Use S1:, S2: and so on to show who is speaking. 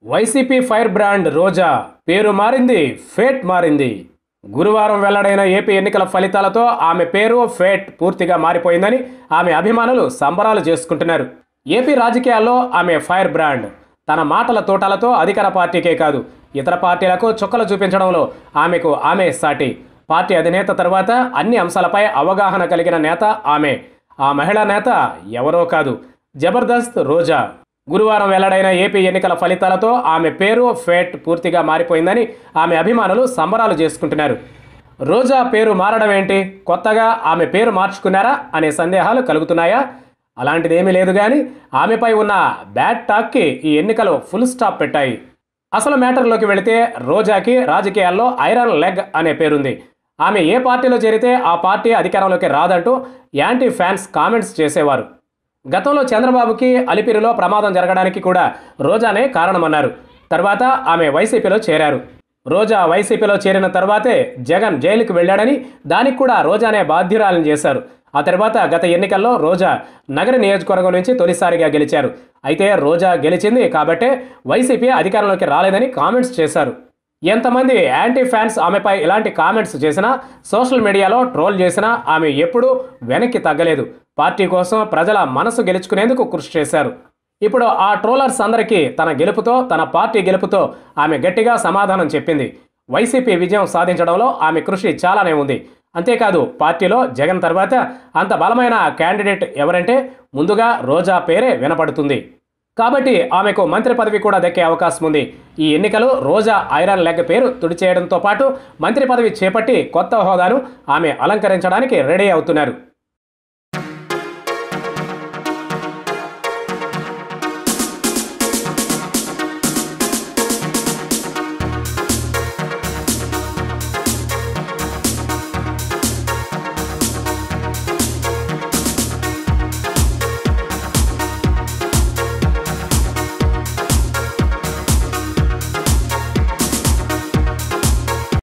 S1: YCP fire brand రోజా పేరు మారింది fate మారింది గురువారం వెల్లడైన ఏపీ ఎన్నికల ఫలితాలతో ఆమె పేరు ఫేట్ పూర్తిగా మారిపోయిందని ఆమె అభిమానులు సంబరాలు చేసుకుంటున్నారు ఏపీ రాజకీయాల్లో ఆమె ఫైర్ బ్రాండ్ తన మాటల తోటలతో అధికార పార్టీకే కాదు ఇతర పార్టీలకు చుక్కలు చూపించడంలో ఆమెకు ఆమె సాటి పార్టీ అధినేత తర్వాత అన్ని అంశాలపై అవగాహన కలిగిన నేత ఆమె ఆ మహిళా నేత ఎవరో కాదు జబర్దస్త్ రోజా గురువారం వెల్లడైన ఏపీ ఎన్నికల ఫలితాలతో ఆమె పేరు ఫేట్ పూర్తిగా మారిపోయిందని ఆమె అభిమానులు సంబరాలు చేసుకుంటున్నారు రోజా పేరు మారడం ఏంటి కొత్తగా ఆమె పేరు మార్చుకున్నారా అనే సందేహాలు కలుగుతున్నాయా అలాంటిదేమీ లేదు కానీ ఆమెపై ఉన్న బ్యాడ్ టాక్కి ఈ ఎన్నికలు ఫుల్ స్టాప్ పెట్టాయి అసలు మ్యాటర్లోకి వెళితే రోజాకి రాజకీయాల్లో ఐరన్ లెగ్ అనే పేరుంది ఆమె ఏ పార్టీలో చేరితే ఆ పార్టీ అధికారంలోకి రాదంటూ యాంటీ ఫ్యాన్స్ కామెంట్స్ చేసేవారు గతంలో చంద్రబాబుకి అలిపిరిలో ప్రమాదం జరగడానికి కూడా రోజానే కారణమన్నారు తర్వాత ఆమె వైసీపీలో చేరారు రోజా వైసీపీలో చేరిన తర్వాతే జగన్ జైలుకు వెళ్ళాడని దానికి కూడా రోజానే బాధ్యురాలను చేశారు ఆ తర్వాత గత ఎన్నికల్లో రోజా నగర నియోజకవర్గం నుంచి తొలిసారిగా గెలిచారు అయితే రోజా గెలిచింది కాబట్టే వైసీపీ అధికారంలోకి రాలేదని కామెంట్స్ చేశారు ఎంతమంది యాంటీ ఫ్యాన్స్ ఆమెపై ఇలాంటి కామెంట్స్ చేసినా సోషల్ మీడియాలో ట్రోల్ చేసినా ఆమె ఎప్పుడూ వెనక్కి తగ్గలేదు పార్టీ కోసం ప్రజల మనసు గెలుచుకునేందుకు కృషి చేశారు ఇప్పుడు ఆ ట్రోలర్స్ అందరికీ తన గెలుపుతో తన పార్టీ గెలుపుతో ఆమె గట్టిగా సమాధానం చెప్పింది వైసీపీ విజయం సాధించడంలో ఆమె కృషి చాలానే ఉంది అంతేకాదు పార్టీలో జగన్ తర్వాత అంత బలమైన క్యాండిడేట్ ఎవరంటే ముందుగా రోజా పేరే వినపడుతుంది కాబట్టి ఆమెకు మంత్రి పదవి కూడా దక్కే అవకాశం ఉంది ఈ ఎన్నికలు రోజా ఐరన్ లెగ్ పేరు తుడిచేయడంతో పాటు మంత్రి పదవి చేపట్టి కొత్త హోదాను ఆమె అలంకరించడానికి రెడీ అవుతున్నారు